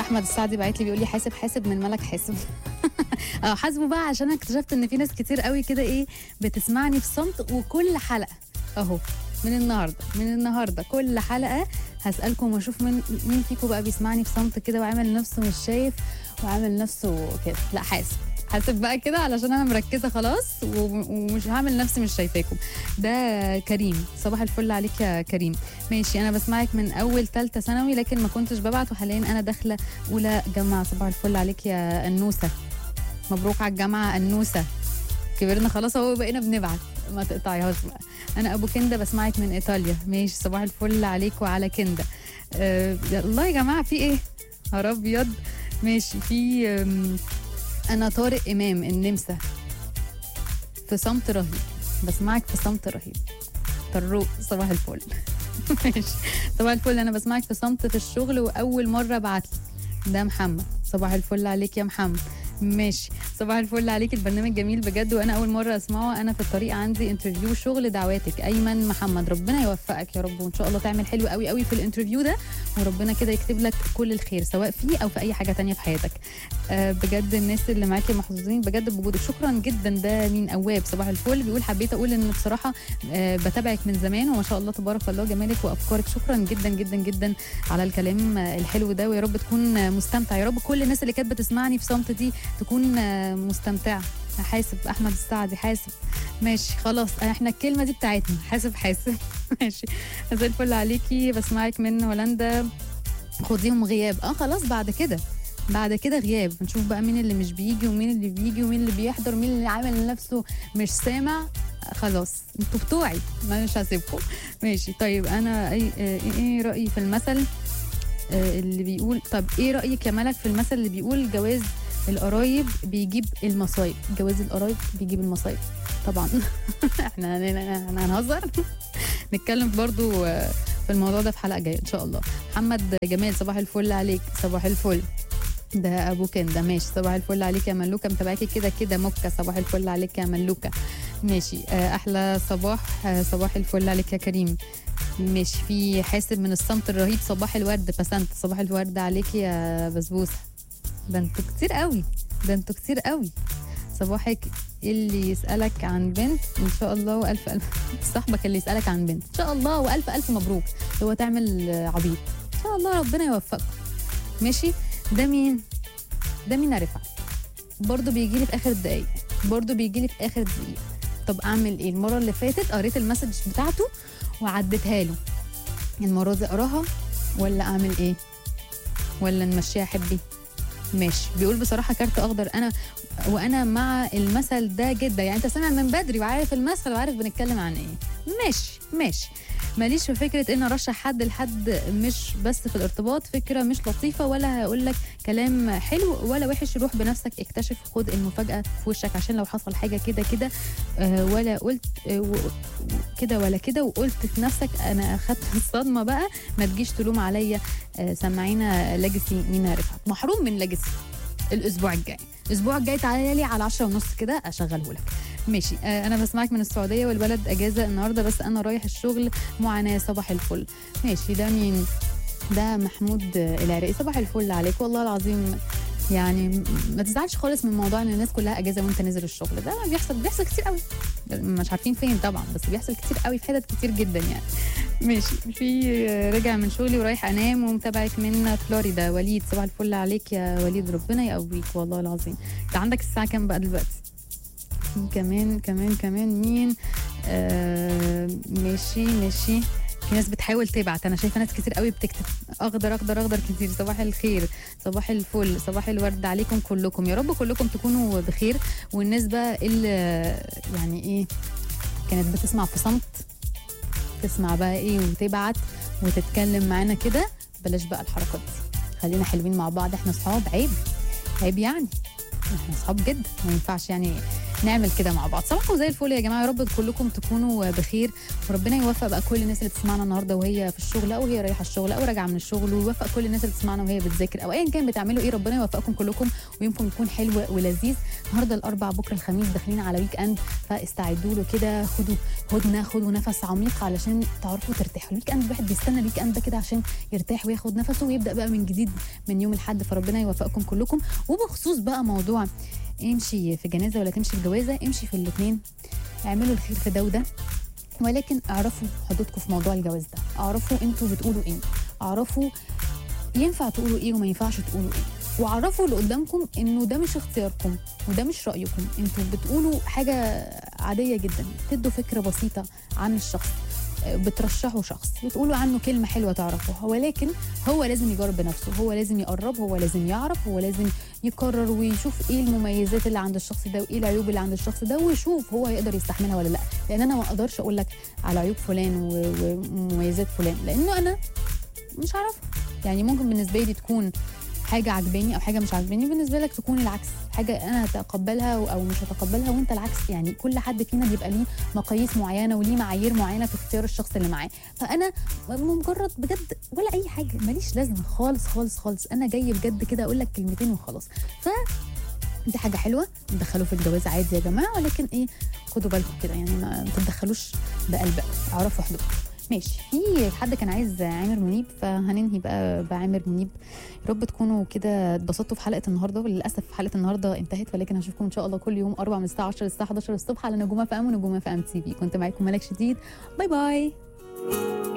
احمد السعدي بعت لي بيقول لي حاسب حاسب من ملك حاسب اه حاسبه بقى عشان انا اكتشفت ان في ناس كتير قوي كده ايه بتسمعني في صمت وكل حلقه اهو من النهارده من النهارده كل حلقه هسالكم واشوف من مين فيكم بقى بيسمعني في صمت كده وعامل نفسه مش شايف وعامل نفسه كده لا حاسب حاسب بقى كده علشان انا مركزه خلاص و- ومش هعمل نفسي مش شايفاكم ده كريم صباح الفل عليك يا كريم ماشي انا بسمعك من اول ثالثه ثانوي لكن ما كنتش ببعت وحاليا انا داخله اولى جامعه صباح الفل عليك يا انوسه مبروك على الجامعه انوسه كبرنا خلاص اهو بقينا بنبعت ما تقطعيهاش بقى انا ابو كندا بسمعك من ايطاليا ماشي صباح الفل عليك وعلى كندا أه الله يا جماعه في ايه نهار ابيض ماشي في أم، انا طارق امام النمسا في صمت رهيب بسمعك في صمت رهيب طروق صباح الفل ماشي صباح الفل انا بسمعك في صمت في الشغل واول مره ابعت لي ده محمد صباح الفل عليك يا محمد ماشي صباح الفل عليك البرنامج جميل بجد وانا اول مره اسمعه انا في الطريق عندي انترفيو شغل دعواتك ايمن محمد ربنا يوفقك يا رب وان شاء الله تعمل حلو قوي قوي في الانترفيو ده وربنا كده يكتب لك كل الخير سواء فيه او في اي حاجه تانية في حياتك آه بجد الناس اللي معاكي محظوظين بجد بوجودك شكرا جدا ده مين اواب صباح الفل بيقول حبيت اقول ان بصراحه آه بتابعك من زمان وما شاء الله تبارك الله جمالك وافكارك شكرا جدا جدا جدا على الكلام آه، الحلو ده ويا رب تكون آه، مستمتع يا رب كل الناس اللي كانت بتسمعني في صمت دي تكون آه، مستمتعه حاسب احمد السعدي حاسب ماشي خلاص احنا الكلمه دي بتاعتنا حاسب حاسب ماشي زي الفل عليكي بسمعك من هولندا خديهم غياب اه خلاص بعد كده بعد كده غياب نشوف بقى مين اللي مش بيجي ومين اللي بيجي ومين اللي بيحضر ومين اللي عامل نفسه مش سامع آه، خلاص انتوا بتوعي ما مش هسيبكم ماشي طيب انا ايه, ايه, ايه رايي في المثل آه، اللي بيقول طب ايه رايك يا ملك في المثل اللي بيقول جواز القرايب بيجيب المصايب جواز القرايب بيجيب المصايب طبعا احنا هن- هنهزر نتكلم برضو آه، في الموضوع ده في حلقه جايه ان شاء الله محمد جمال صباح الفل عليك صباح الفل ده ابو كندا ماشي صباح الفل عليك يا ملوكه متابعاكي كده كده مكه صباح الفل عليك يا ملوكه ماشي آه، احلى صباح آه، صباح الفل عليك يا كريم ماشي في حاسب من الصمت الرهيب صباح الورد بسنت صباح الورد عليك يا بسبوسه ده انتوا كتير قوي ده انتوا كتير قوي صباحك اللي يسألك عن بنت إن شاء الله وألف ألف صاحبك اللي يسألك عن بنت إن شاء الله وألف ألف مبروك هو تعمل آه، عبيط إن شاء الله ربنا يوفقكم ماشي ده مين ده مين رفعت برضه بيجي لي في آخر الدقايق برضه بيجي لي في آخر دقيقة طب أعمل إيه المرة اللي فاتت قريت المسج بتاعته وعديتها له المرة دي أقراها ولا أعمل إيه ولا نمشيها حبي ماشي بيقول بصراحه كارت اخضر انا وانا مع المثل ده جدا يعني انت سامع من بدري وعارف المثل وعارف بنتكلم عن ايه ماشي ماشي ماليش في فكره ان ارشح حد لحد مش بس في الارتباط فكره مش لطيفه ولا هقول لك كلام حلو ولا وحش روح بنفسك اكتشف خد المفاجاه في وشك عشان لو حصل حاجه كده كده آه، ولا قلت آه، و- كده ولا كده وقلت في نفسك انا اخدت الصدمه بقى ما تجيش تلوم عليا آه، سمعينا ليجاسي مينا رفعت محروم من ليجاسي الاسبوع الجاي الاسبوع الجاي تعالى لي على 10 ونص كده اشغله لك ماشي آه انا بسمعك من السعوديه والبلد اجازه النهارده بس انا رايح الشغل معاناه صباح الفل ماشي ده مين ده محمود آه، العراقي صباح الفل عليك والله العظيم يعني م- ما تزعلش خالص من موضوع ان الناس كلها اجازه وانت نازل الشغل ده بيحصل بيحصل كتير قوي مش عارفين فين طبعا بس بيحصل كتير قوي في حتت كتير جدا يعني ماشي في آه، راجع من شغلي ورايح انام ومتابعك من فلوريدا وليد صباح الفل عليك يا وليد ربنا يقويك والله العظيم انت عندك الساعه كام بقى دلوقتي في كمان كمان كمان مين آه ماشي ماشي في ناس بتحاول تبعت انا شايفه ناس كتير قوي بتكتب اخضر اخضر اخضر كتير صباح الخير صباح الفل صباح الورد عليكم كلكم يا رب كلكم تكونوا بخير والناس بقى اللي يعني ايه كانت بتسمع في صمت تسمع بقى ايه وتبعت وتتكلم معانا كده بلاش بقى الحركات دي خلينا حلوين مع بعض احنا صحاب عيب عيب يعني احنا صحاب جدا ما ينفعش يعني نعمل كده مع بعض صباحكم زي الفل يا جماعه يا رب كلكم تكونوا بخير وربنا يوفق بقى كل الناس اللي بتسمعنا النهارده وهي في الشغل او هي رايحه الشغل او راجعه من الشغل ويوفق كل الناس اللي بتسمعنا وهي بتذاكر او ايا كان بتعملوا ايه ربنا يوفقكم كلكم ويومكم يكون حلو ولذيذ النهارده الاربع بكره الخميس داخلين على ويك اند فاستعدوا له كده خدوا هدنه خدوا نفس عميق علشان تعرفوا ترتاحوا الويك اند الواحد بيستنى الويك اند ده كده عشان يرتاح وياخد نفسه ويبدا بقى من جديد من يوم الاحد فربنا يوفقكم كلكم وبخصوص بقى موضوع امشي في جنازه ولا تمشي في جوازه امشي في الاثنين اعملوا الخير في ده وده ولكن اعرفوا حدودكم في موضوع الجواز ده اعرفوا انتوا بتقولوا ايه اعرفوا ينفع تقولوا ايه وما ينفعش تقولوا ايه وعرفوا اللي قدامكم انه ده مش اختياركم وده مش رايكم انتوا بتقولوا حاجه عاديه جدا تدوا فكره بسيطه عن الشخص بترشحوا شخص بتقولوا عنه كلمة حلوة تعرفوها ولكن هو لازم يجرب بنفسه هو لازم يقرب هو لازم يعرف هو لازم يقرر ويشوف ايه المميزات اللي عند الشخص ده وايه العيوب اللي عند الشخص ده ويشوف هو يقدر يستحملها ولا لا لان انا ما اقدرش اقول لك على عيوب فلان و- ومميزات فلان لانه انا مش عارفها يعني ممكن بالنسبة لي تكون حاجة عجباني أو حاجة مش عجباني بالنسبة لك تكون العكس حاجة أنا أتقبلها أو مش أتقبلها وأنت العكس يعني كل حد فينا بيبقى ليه مقاييس معينة وليه معايير معينة في اختيار الشخص اللي معاه فأنا مجرد بجد ولا أي حاجة ماليش لازمة خالص خالص خالص أنا جاي بجد كده أقول لك كلمتين وخلاص ف دي حاجة حلوة تدخلوا في الجواز عادي يا جماعة ولكن ايه خدوا بالكم كده يعني ما تتدخلوش بقلب اعرفوا حدودكم ماشي في حد كان عايز عامر منيب فهننهي بقى بعامر منيب يا رب تكونوا كده اتبسطتوا في حلقه النهارده وللاسف حلقه النهارده انتهت ولكن هشوفكم ان شاء الله كل يوم اربع من الساعه 10 للساعه 11 الصبح على نجومه في ام ونجومه في ام تي في كنت معاكم ملك شديد باي باي